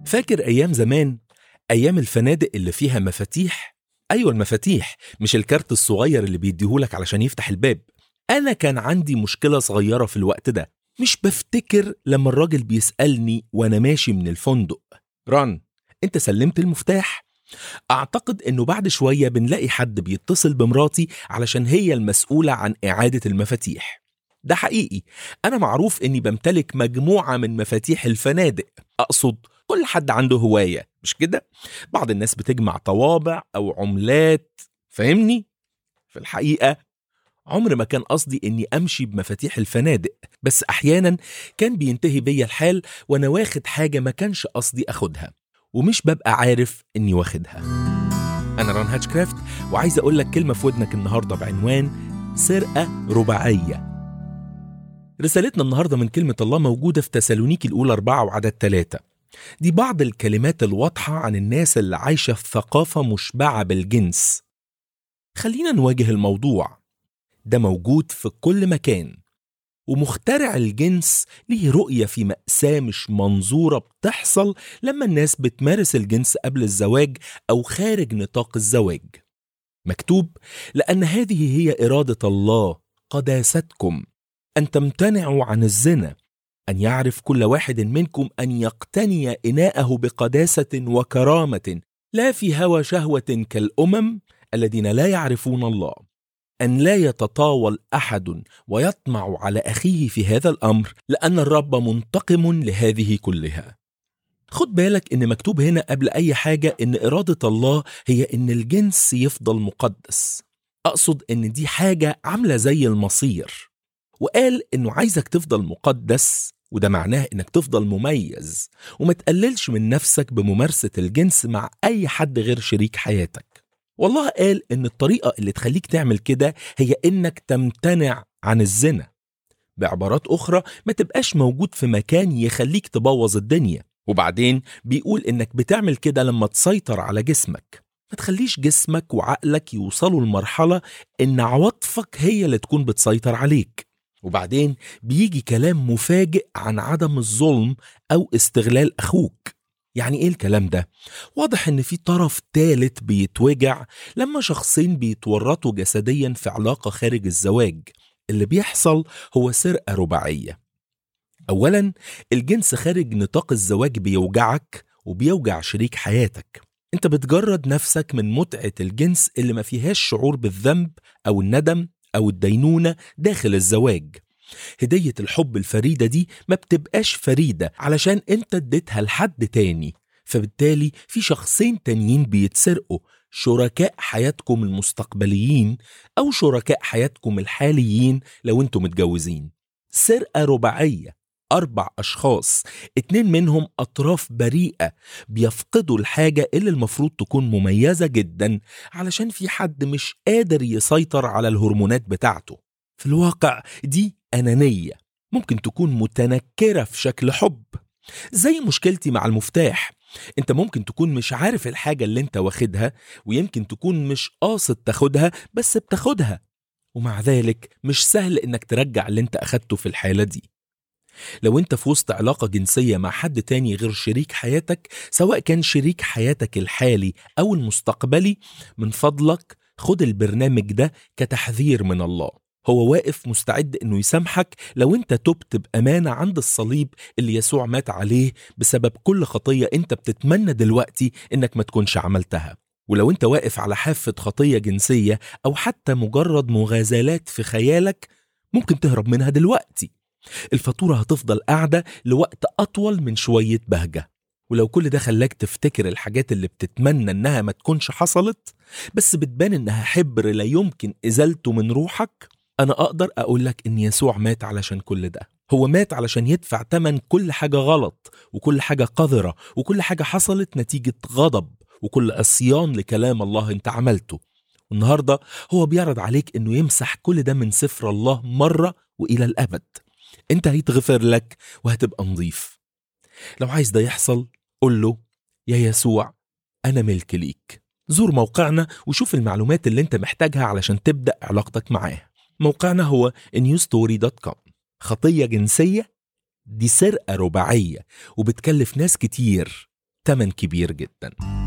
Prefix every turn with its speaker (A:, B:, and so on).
A: فاكر أيام زمان أيام الفنادق اللي فيها مفاتيح أيوة المفاتيح مش الكارت الصغير اللي بيديهولك علشان يفتح الباب أنا كان عندي مشكلة صغيرة في الوقت ده مش بفتكر لما الراجل بيسألني وأنا ماشي من الفندق ران أنت سلمت المفتاح أعتقد إنه بعد شوية بنلاقي حد بيتصل بمراتي علشان هي المسؤولة عن إعادة المفاتيح ده حقيقي أنا معروف إني بمتلك مجموعة من مفاتيح الفنادق أقصد كل حد عنده هواية مش كده؟ بعض الناس بتجمع طوابع أو عملات فاهمني؟ في الحقيقة عمر ما كان قصدي إني أمشي بمفاتيح الفنادق بس أحيانا كان بينتهي بيا الحال وأنا واخد حاجة ما كانش قصدي أخدها ومش ببقى عارف إني واخدها أنا ران هاتشكرافت وعايز أقول لك كلمة في ودنك النهاردة بعنوان سرقة رباعية رسالتنا النهاردة من كلمة الله موجودة في تسالونيكي الأولى أربعة وعدد ثلاثة دي بعض الكلمات الواضحة عن الناس اللي عايشة في ثقافة مشبعة بالجنس خلينا نواجه الموضوع ده موجود في كل مكان ومخترع الجنس ليه رؤية في مأساة مش منظورة بتحصل لما الناس بتمارس الجنس قبل الزواج أو خارج نطاق الزواج مكتوب لأن هذه هي إرادة الله قداستكم أن تمتنعوا عن الزنا أن يعرف كل واحد منكم أن يقتني إناءه بقداسة وكرامة لا في هوى شهوة كالأمم الذين لا يعرفون الله أن لا يتطاول أحد ويطمع على أخيه في هذا الأمر لأن الرب منتقم لهذه كلها خد بالك إن مكتوب هنا قبل أي حاجة إن إرادة الله هي إن الجنس يفضل مقدس أقصد إن دي حاجة عاملة زي المصير وقال إنه عايزك تفضل مقدس وده معناه إنك تفضل مميز وما تقللش من نفسك بممارسة الجنس مع أي حد غير شريك حياتك والله قال إن الطريقة اللي تخليك تعمل كده هي إنك تمتنع عن الزنا بعبارات أخرى ما تبقاش موجود في مكان يخليك تبوظ الدنيا وبعدين بيقول إنك بتعمل كده لما تسيطر على جسمك ما تخليش جسمك وعقلك يوصلوا لمرحلة إن عواطفك هي اللي تكون بتسيطر عليك وبعدين بيجي كلام مفاجئ عن عدم الظلم أو استغلال أخوك يعني إيه الكلام ده؟ واضح إن في طرف تالت بيتوجع لما شخصين بيتورطوا جسديا في علاقة خارج الزواج اللي بيحصل هو سرقة رباعية أولا الجنس خارج نطاق الزواج بيوجعك وبيوجع شريك حياتك انت بتجرد نفسك من متعة الجنس اللي ما فيهاش شعور بالذنب أو الندم أو الدينونة داخل الزواج هدية الحب الفريدة دي ما بتبقاش فريدة علشان انت اديتها لحد تاني فبالتالي في شخصين تانيين بيتسرقوا شركاء حياتكم المستقبليين أو شركاء حياتكم الحاليين لو انتم متجوزين سرقة رباعية أربع أشخاص اتنين منهم أطراف بريئة بيفقدوا الحاجة اللي المفروض تكون مميزة جدا علشان في حد مش قادر يسيطر على الهرمونات بتاعته في الواقع دي أنانية ممكن تكون متنكرة في شكل حب زي مشكلتي مع المفتاح انت ممكن تكون مش عارف الحاجة اللي انت واخدها ويمكن تكون مش قاصد تاخدها بس بتاخدها ومع ذلك مش سهل انك ترجع اللي انت اخدته في الحالة دي لو انت في وسط علاقة جنسية مع حد تاني غير شريك حياتك سواء كان شريك حياتك الحالي أو المستقبلي من فضلك خد البرنامج ده كتحذير من الله هو واقف مستعد انه يسامحك لو انت تبت بامانه عند الصليب اللي يسوع مات عليه بسبب كل خطيه انت بتتمنى دلوقتي انك ما تكونش عملتها ولو انت واقف على حافه خطيه جنسيه او حتى مجرد مغازلات في خيالك ممكن تهرب منها دلوقتي الفاتوره هتفضل قاعده لوقت اطول من شويه بهجه ولو كل ده خلاك تفتكر الحاجات اللي بتتمنى انها ما تكونش حصلت بس بتبان انها حبر لا يمكن ازالته من روحك أنا أقدر أقول لك إن يسوع مات علشان كل ده هو مات علشان يدفع تمن كل حاجة غلط وكل حاجة قذرة وكل حاجة حصلت نتيجة غضب وكل عصيان لكلام الله انت عملته والنهاردة هو بيعرض عليك انه يمسح كل ده من سفر الله مرة وإلى الأبد انت هيتغفر لك وهتبقى نظيف لو عايز ده يحصل قول له يا يسوع أنا ملك ليك زور موقعنا وشوف المعلومات اللي انت محتاجها علشان تبدأ علاقتك معاه موقعنا هو newstory.com خطية جنسية دي سرقة رباعية وبتكلف ناس كتير تمن كبير جدا